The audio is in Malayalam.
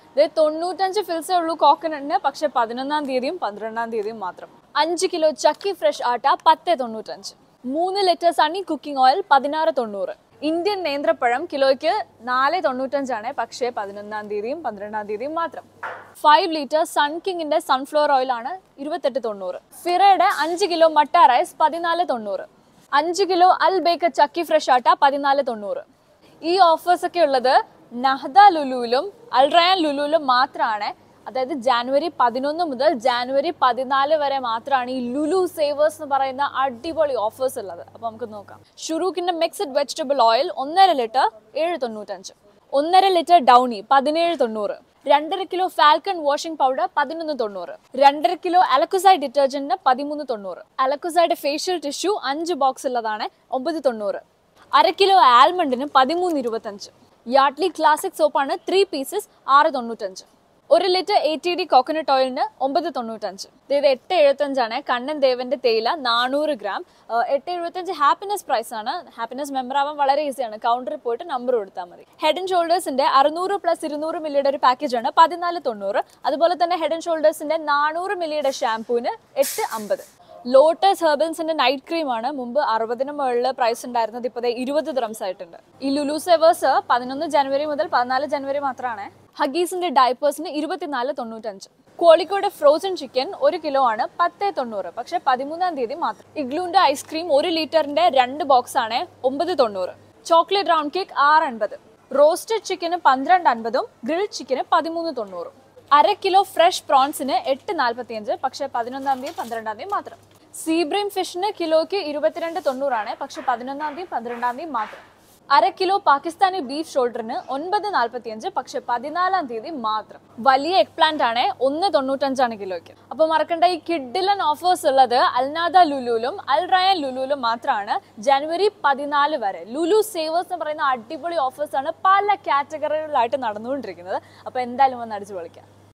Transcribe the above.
ഇത് തൊണ്ണൂറ്റഞ്ച് ഫിൽസേ ഉള്ളൂ കോക്കനട്ടിന് പക്ഷെ പതിനൊന്നാം തീയതിയും പന്ത്രണ്ടാം തീയതിയും മാത്രം അഞ്ച് കിലോ ചക്കി ഫ്രഷ് ആട്ട പത്ത് തൊണ്ണൂറ്റഞ്ച് മൂന്ന് ലിറ്റർ സണ്ണി കുക്കിംഗ് ഓയിൽ പതിനാറ് തൊണ്ണൂറ് ഇന്ത്യൻ നേന്ത്രപ്പഴം കിലോയ്ക്ക് നാല് തൊണ്ണൂറ്റഞ്ചാണ് പക്ഷേ പതിനൊന്നാം തീയതിയും പന്ത്രണ്ടാം തീയതിയും മാത്രം ഫൈവ് ലിറ്റർ സൺ കിങ്ങിന്റെ സൺഫ്ലവർ ഓയിൽ ആണ് ഇരുപത്തെട്ട് തൊണ്ണൂറ് ഫിറയുടെ അഞ്ച് കിലോ മട്ട റൈസ് പതിനാല് തൊണ്ണൂറ് അഞ്ച് kilo Al Baker chakki fresh atta പതിനാല് തൊണ്ണൂറ് ഈ ഓഫേഴ്സ് ഒക്കെ ഉള്ളത് നഹദ ലുലുവിലും അൽറയാൻ ലുലുവിലും മാത്രമാണ് അതായത് ജാനുവരി പതിനൊന്ന് മുതൽ ജാനുവരി പതിനാല് വരെ മാത്രമാണ് ഈ ലുലു സേവേഴ്സ് എന്ന് പറയുന്ന അടിപൊളി ഓഫേഴ്സ് ഉള്ളത് അപ്പൊ നമുക്ക് നോക്കാം ഷുറൂക്കിന്റെ മിക്സഡ് വെജിറ്റബിൾ ഓയിൽ ഒന്നര ലിറ്റർ ഏഴ് തൊണ്ണൂറ്റഞ്ച് ഒന്നര ലിറ്റർ ഡൗണി പതിനേഴ് തൊണ്ണൂറ് രണ്ടര കിലോ ഫാൽക്കൺ വാഷിംഗ് പൗഡർ പതിനൊന്ന് തൊണ്ണൂറ് രണ്ടര കിലോ അലക്കുസൈഡ് ഡിറ്റർജന്റിന് പതിമൂന്ന് തൊണ്ണൂറ് അലക്കുസൈഡ് ഫേഷ്യൽ ടിഷ്യൂ അഞ്ച് ബോക്സ് ഉള്ളതാണ് ഒമ്പത് തൊണ്ണൂറ് അര കിലോ ആൽമണ്ടിന് പതിമൂന്ന് ഇരുപത്തഞ്ച് യാഡ്ലി ക്ലാസിക് സോപ്പാണ് ത്രീ പീസസ് ആറ് തൊണ്ണൂറ്റഞ്ച് ഒരു litre A T D coconut ഓയിലിന് ഒമ്പത് തൊണ്ണൂറ്റഞ്ച് ഇത് എട്ട് എഴുപത്തഞ്ചാണ് കണ്ണൻ ദേവന്റെ തേയില നാനൂറ് ഗ്രാം ഏഹ് എട്ട് എഴുപത്തഞ്ച് ഹാപ്പിനെസ് പ്രൈസ് ആണ് ഹാപ്പിനെസ് മെമ്പർ ആവാൻ വളരെ ഈസിയാണ് കൗണ്ടറിൽ പോയിട്ട് നമ്പർ കൊടുത്താൽ മതി ഹെഡ് ആൻഡ് ഷോൾഡേഴ്സിന്റെ അറുന്നൂറ് പ്ലസ് ഇരുന്നൂറ് മില്ലിയുടെ ഒരു പാക്കേജ് ആണ് പതിനാല് തൊണ്ണൂറ് അതുപോലെ തന്നെ ഹെഡ് ആൻഡ് ഷോൾഡേഴ്സിന്റെ നാനൂറ് മില്ലിയുടെ ഷാംപൂവിന് എട്ട് അമ്പത് ലോട്ടസ് ഹെർബൻസിന്റെ നൈറ്റ് ക്രീം ആണ് മുമ്പ് അറുപതിന് മുകളിൽ പ്രൈസ് ഉണ്ടായിരുന്നത് ഇപ്പോൾ ഇരുപത് ദ്രംസ് ആയിട്ടുണ്ട് ഈ ലുലു സെവേഴ്സ് പതിനൊന്ന് ജനുവരി മുതൽ പതിനാല് ജനുവരി മാത്രമാണ് ഹഗീസിന്റെ ഡൈപ്പേഴ്സിന് ഇരുപത്തിനാല് തൊണ്ണൂറ്റഞ്ച് കോഴിക്കോട് ഫ്രോസൺ ചിക്കൻ ഒരു കിലോ ആണ് പത്ത് തൊണ്ണൂറ് പക്ഷെ പതിമൂന്നാം തീയതി മാത്രം ഇഗ്ലൂന്റെ ഐസ്ക്രീം ഒരു ലിറ്ററിന്റെ രണ്ട് ബോക്സ് ആണ് ഒമ്പത് തൊണ്ണൂറ് ചോക്ലേറ്റ് റൗണ്ട് കേക്ക് ആറ് അൻപത് റോസ്റ്റഡ് ചിക്കന് പന്ത്രണ്ട് അൻപതും ഗ്രിൽ ചിക്കന് പതിമൂന്ന് തൊണ്ണൂറും അര കിലോ ഫ്രഷ് പ്രോൺസിന് എട്ട് നാൽപ്പത്തിയഞ്ച് പക്ഷെ പതിനൊന്നാം തീയതി പന്ത്രണ്ടാം തീയതി മാത്രം സീബ്രീം ഫിഷിന് കിലോയ്ക്ക് ഇരുപത്തിരണ്ട് തൊണ്ണൂറാണ് പക്ഷെ പതിനൊന്നാം തീയതി പന്ത്രണ്ടാം തീയതി മാത്രം അര കിലോ പാകിസ്ഥാനി ബീഫ് ഷോൾഡറിന് ഒൻപത് നാൽപ്പത്തിയഞ്ച് പക്ഷെ പതിനാലാം തീയതി മാത്രം വലിയ എഗ് പ്ലാന്റ് ആണ് ഒന്ന് തൊണ്ണൂറ്റഞ്ചാണ് കിലോയ്ക്ക് അപ്പൊ മറക്കണ്ട ഈ കിഡിലൻ ഓഫേഴ്സ് ഉള്ളത് അൽനാദ ലുലുലും അൽ റയൻ ലുലുലും മാത്രമാണ് ജനുവരി പതിനാല് വരെ ലുലു സേവേഴ്സ് എന്ന് പറയുന്ന അടിപൊളി ഓഫേഴ്സ് ആണ് പല കാറ്റഗറികളിലായിട്ട് നടന്നുകൊണ്ടിരിക്കുന്നത് അപ്പൊ എന്തായാലും വന്ന് അടിച്ചു പൊളിക്കാം